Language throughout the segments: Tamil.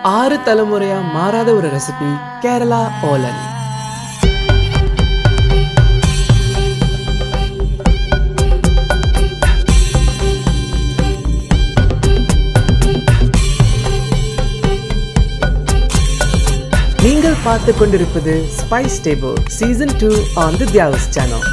ஆறு தலைமுறையா மாறாத ஒரு ரெசிபி கேரளா ஓலன் நீங்கள் பார்த்து கொண்டிருப்பது spice table season two on the தியாவஸ் சேனல்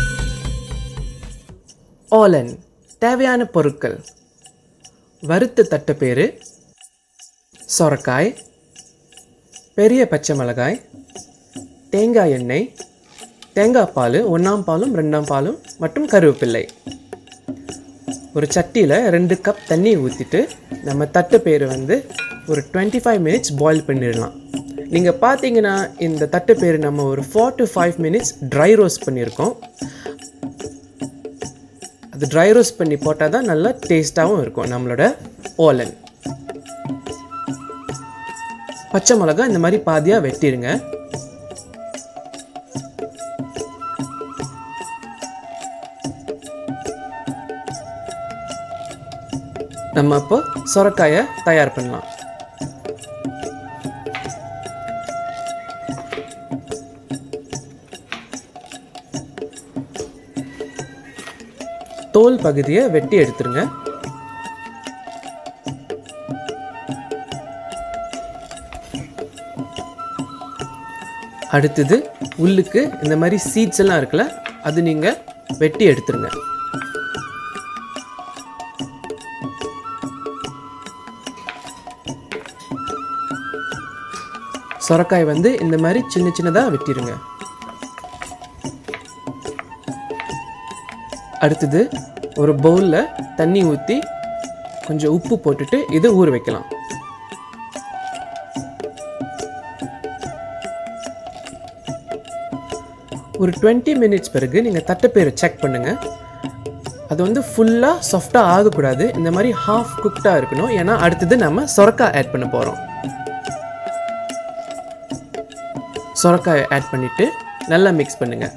ஓலன் தேவையான பொருட்கள் வறுத்த தட்டைப்பேறு சொரக்காய் பெரிய பச்சை மிளகாய் தேங்காய் எண்ணெய் தேங்காய் பால் ஒன்றாம் பாலும் ரெண்டாம் பாலும் மற்றும் கருவேப்பிள்ளை ஒரு சட்டியில் ரெண்டு கப் தண்ணி ஊற்றிட்டு நம்ம தட்டைப்பயிறு வந்து ஒரு டுவெண்ட்டி ஃபைவ் மினிட்ஸ் பாயில் பண்ணிடலாம் நீங்கள் பார்த்தீங்கன்னா இந்த தட்டைப்பயிறு நம்ம ஒரு four to five minutes dry roast பண்ணியிருக்கோம் அது ட்ரை ரோஸ்ட் பண்ணி போட்டால் தான் நல்லா டேஸ்ட்டாகவும் இருக்கும் நம்மளோட ஓலன் பச்சை மிளகா இந்த மாதிரி பாதியாக வெட்டிடுங்க நம்ம இப்போ சொரக்காயை தயார் பண்ணலாம் தோல் பகுதியை வெட்டி எடுத்துருங்க அடுத்தது உள்ளுக்கு இந்த மாதிரி சீட்ஸ் எல்லாம் இருக்குல்ல அது நீங்கள் வெட்டி எடுத்துருங்க சொரக்காய் வந்து இந்த மாதிரி சின்ன சின்னதாக வெட்டிடுங்க அடுத்தது ஒரு பவுலில் தண்ணி ஊற்றி கொஞ்சம் உப்பு போட்டுட்டு இதை ஊற வைக்கலாம் ஒரு டுவெண்ட்டி மினிட்ஸ் பிறகு நீங்கள் தட்டைப்பேரை செக் பண்ணுங்கள் அது வந்து ஃபுல்லாக சாஃப்டாக ஆகக்கூடாது இந்த மாதிரி ஹாஃப் குக்டாக இருக்கணும் ஏன்னா அடுத்தது நம்ம சொரக்காய் ஆட் பண்ண போகிறோம் சொரக்காயை ஆட் பண்ணிவிட்டு நல்லா மிக்ஸ் பண்ணுங்கள்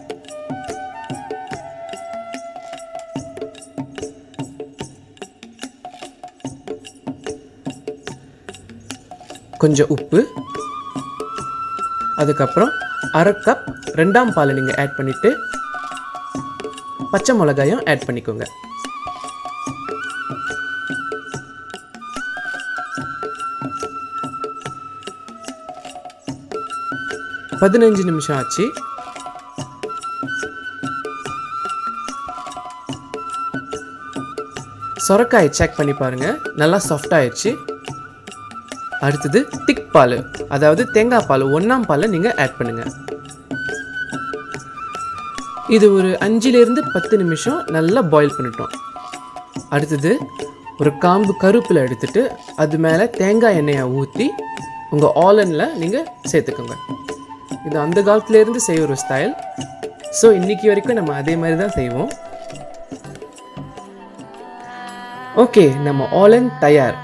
கொஞ்சம் உப்பு அதுக்கப்புறம் அரை கப் ரெண்டாம் பாலை நீங்கள் ஆட் பண்ணிவிட்டு பச்சை மிளகாயும் ஆட் பண்ணிக்கோங்க பதினஞ்சு நிமிஷம் ஆச்சு சொரக்காயை செக் பண்ணி பாருங்க நல்லா சாஃப்ட் ஆயிடுச்சு அடுத்தது திக் பால் அதாவது தேங்காய் பால் ஒன்றாம் பாலை நீங்கள் ஆட் பண்ணுங்க இது ஒரு அஞ்சுலேருந்து பத்து நிமிஷம் நல்லா பாயில் பண்ணிட்டோம் அடுத்தது ஒரு காம்பு கருப்பில் எடுத்துட்டு அது மேலே தேங்காய் எண்ணெயை ஊற்றி உங்கள் ஆலனில் நீங்கள் சேர்த்துக்கோங்க இது அந்த காலத்துலேருந்து செய்ய ஒரு ஸ்டைல் ஸோ இன்னைக்கு வரைக்கும் நம்ம அதே மாதிரி தான் செய்வோம் ஓகே நம்ம ஆலன் தயார்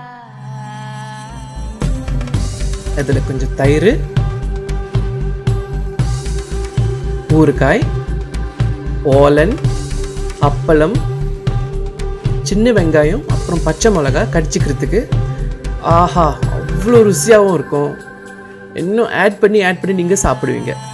அதில் கொஞ்சம் தயிர் ஊறுகாய் ஓலன் அப்பளம் சின்ன வெங்காயம் அப்புறம் பச்சை மிளகா கடிச்சிக்கிறதுக்கு ஆஹா அவ்வளோ ருசியாகவும் இருக்கும் இன்னும் ஆட் பண்ணி ஆட் பண்ணி நீங்கள் சாப்பிடுவீங்க